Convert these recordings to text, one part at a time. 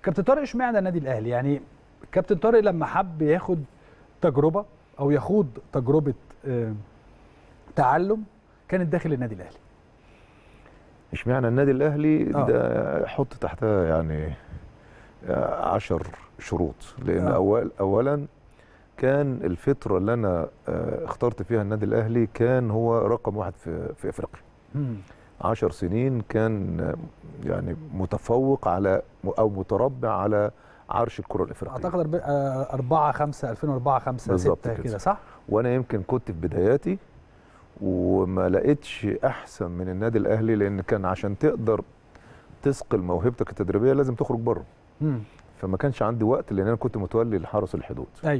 كابتن طارق اشمعنى النادي الاهلي يعني كابتن طارق لما حب ياخد تجربه او يخوض تجربه آه، تعلم كانت داخل النادي الاهلي اشمعنى النادي الاهلي آه. ده حط تحتها يعني عشر شروط لان آه. أول اولا كان الفتره اللي انا آه، اخترت فيها النادي الاهلي كان هو رقم واحد في في افريقيا مم. عشر سنين كان آه، يعني متفوق على او متربع على عرش الكره الافريقيه اعتقد أرب- آه، 4 5 2004 5 بالظبط 6 كده. كده صح؟ وانا يمكن كنت في بداياتي وما لقيتش احسن من النادي الاهلي لان كان عشان تقدر تثقل موهبتك التدريبيه لازم تخرج بره مم. فما كانش عندي وقت لان انا كنت متولي لحرس الحدود ايوه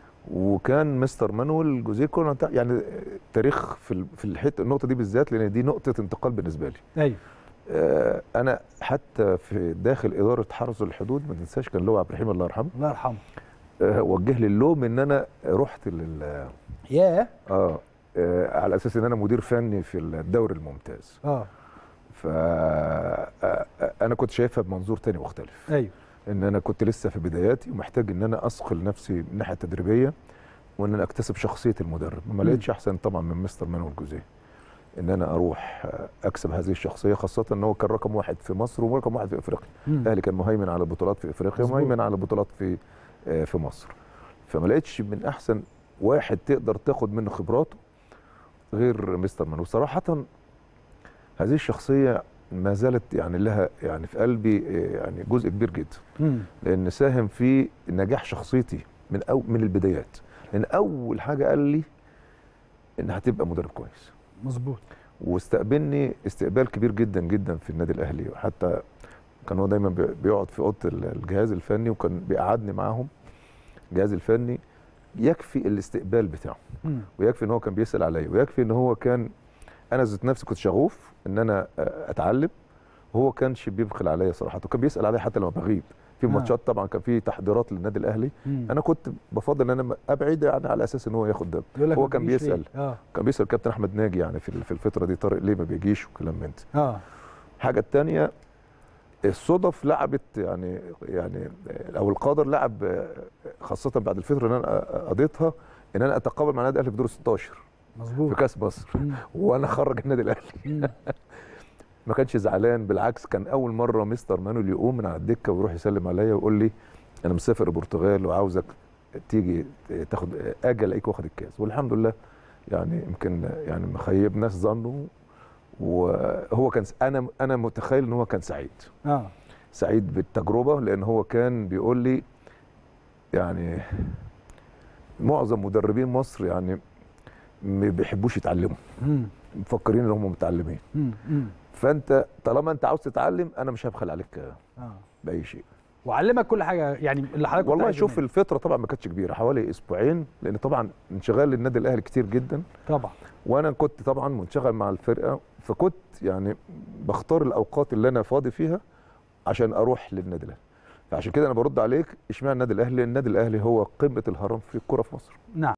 وكان مستر مانويل جوزيه كورنا بتاع- يعني تاريخ في ال- في الحته النقطه دي بالذات لان دي نقطه انتقال بالنسبه لي ايوه آه، انا حتى في داخل اداره حرس الحدود ما تنساش كان لو عبد الرحيم الله يرحمه الله يرحمه آه، وجه لي اللوم ان انا رحت لل ياه اه آه، على اساس ان انا مدير فني في الدوري الممتاز اه ف آه، آه، انا كنت شايفها بمنظور تاني مختلف ايوه ان انا كنت لسه في بداياتي ومحتاج ان انا اثقل نفسي من الناحيه التدريبيه وان انا اكتسب شخصيه المدرب ما مم. لقيتش احسن طبعا من مستر مانويل جوزيه ان انا اروح آه، اكسب هذه الشخصيه خاصه ان هو كان رقم واحد في مصر ورقم واحد في افريقيا مم. الاهلي كان مهيمن على البطولات في افريقيا مظبوط. ومهيمن على البطولات في آه، في مصر فما لقيتش من احسن واحد تقدر تاخد منه خبراته غير مستر مانويل صراحه هذه الشخصيه ما زالت يعني لها يعني في قلبي آه، يعني جزء كبير جدا مم. لان ساهم في نجاح شخصيتي من أو من البدايات لان اول حاجه قال لي ان هتبقى مدرب كويس مظبوط واستقبلني استقبال كبير جدا جدا في النادي الاهلي وحتى كان هو دايما بي- بيقعد في اوضه ال- الجهاز الفني وكان بيقعدني معاهم الجهاز الفني يكفي الاستقبال بتاعه مم. ويكفي ان هو كان بيسال عليا ويكفي ان هو كان انا ذات نفسي كنت شغوف ان انا آه، اتعلم وهو كانش بيبخل عليا صراحه وكان بيسال عليا حتى لما بغيب في آه. ماتشات طبعا كان في تحضيرات للنادي الاهلي مم. انا كنت بفضل ان انا ابعد يعني على اساس ان هو ياخد ده يقول لك هو ما كان بتجيش ليه؟ بيسال اه كان بيسال كابتن احمد ناجي يعني في في الفتره دي طارق ليه ما بيجيش وكلام من ده اه الحاجه الثانيه الصدف لعبت يعني يعني او القدر لعب آه، خاصه بعد الفتره اللي انا قضيتها ان انا اتقابل مع النادي الاهلي في دور 16 في مظبوط كاس مصر مم. وانا خرج النادي الاهلي مم. ما كانش زعلان بالعكس كان اول مره مستر مانويل يقوم من على الدكه ويروح يسلم عليا ويقول لي انا مسافر البرتغال وعاوزك تيجي تاخد اجي الاقيك واخد الكاس والحمد لله يعني يمكن يعني مخيب ناس ظنوا وهو كان انا انا متخيل ان هو كان سعيد اه سعيد بالتجربه لان هو كان بيقول لي يعني معظم مدربين مصر يعني ما بيحبوش يتعلموا مم. مفكرين ان هم متعلمين مم. مم. فانت طالما انت عاوز تتعلم انا مش هبخل عليك اه باي شيء وعلمك كل حاجه يعني اللي حضرتك كنت والله عايزه شوف مني. الفتره طبعا ما كانتش كبيره حوالي اسبوعين لان طبعا انشغال النادي الاهلي كتير جدا طبعا وانا كنت طبعا منشغل مع الفرقه فكنت يعني بختار الاوقات اللي انا فاضي فيها عشان اروح للنادي الاهلي فعشان كده انا برد عليك اشمعنى النادي الاهلي النادي الاهلي هو قمه الهرم في الكره في مصر نعم